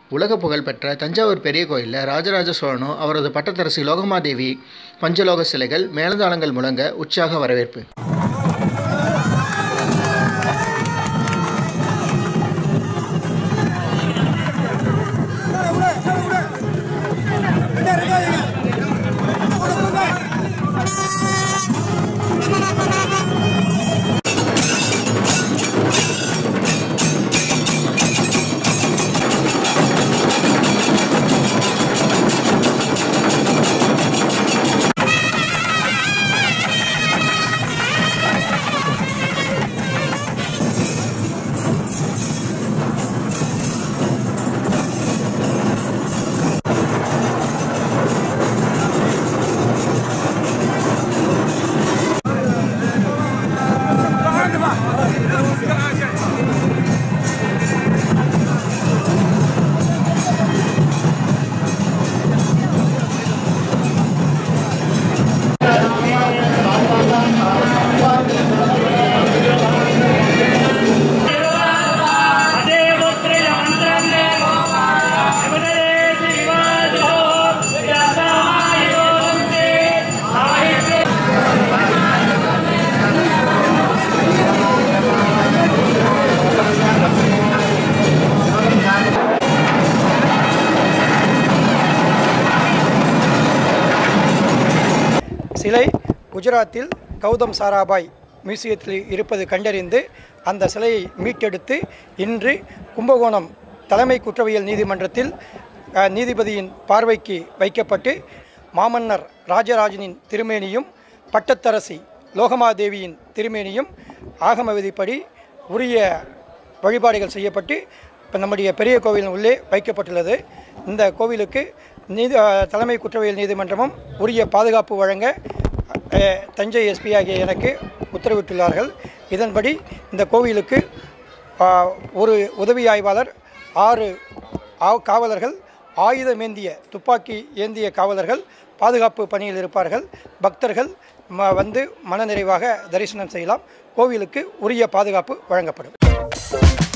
உலக புகழ்பெற்ற தஞ்சாவூர் பெரிய கோயிலில் ராஜராஜ சோழனும் அவரது பட்டத்தரசி லோகமாதேவி பஞ்சலோக சிலைகள் மேலதாளங்கள் முழங்க உற்சாக வரவேற்பு சிலை குஜராத்தில் கௌதம் சாராபாய் மியூசியத்தில் இருப்பது கண்டறிந்து அந்த சிலையை மீட்டெடுத்து இன்று கும்பகோணம் தலைமை குற்றவியல் நீதிமன்றத்தில் அஹ், நீதிபதியின் பார்வைக்கு வைக்கப்பட்டு மாமன்னர் ராஜராஜனின் திருமேனியும் பட்டத்தரசி லோகமாதேவியின் திருமேனியும் ஆகம விதிப்படி உரிய வழிபாடுகள் செய்யப்பட்டு இப்போ நம்முடைய பெரிய கோவிலின் உள்ளே வைக்கப்பட்டுள்ளது இந்த கோவிலுக்கு நீதி அஹ், தலைமை குற்றவியல் நீதிமன்றமும் உரிய பாதுகாப்பு வழங்க அஹ், தஞ்சை எஸ்பி ஆகிய எனக்கு உத்தரவிட்டுள்ளார்கள் இதன்படி இந்த கோவிலுக்கு ஆஹ், ஒரு உதவி ஆய்வாளர் ஆறு ஆ- காவலர்கள் ஆயுதமேந்திய துப்பாக்கி ஏந்திய காவலர்கள் பாதுகாப்பு பணியில் இருப்பார்கள் பக்தர்கள் ம- வந்து மனநிறைவாக தரிசனம் செய்யலாம் கோவிலுக்கு உரிய பாதுகாப்பு வழங்கப்படும்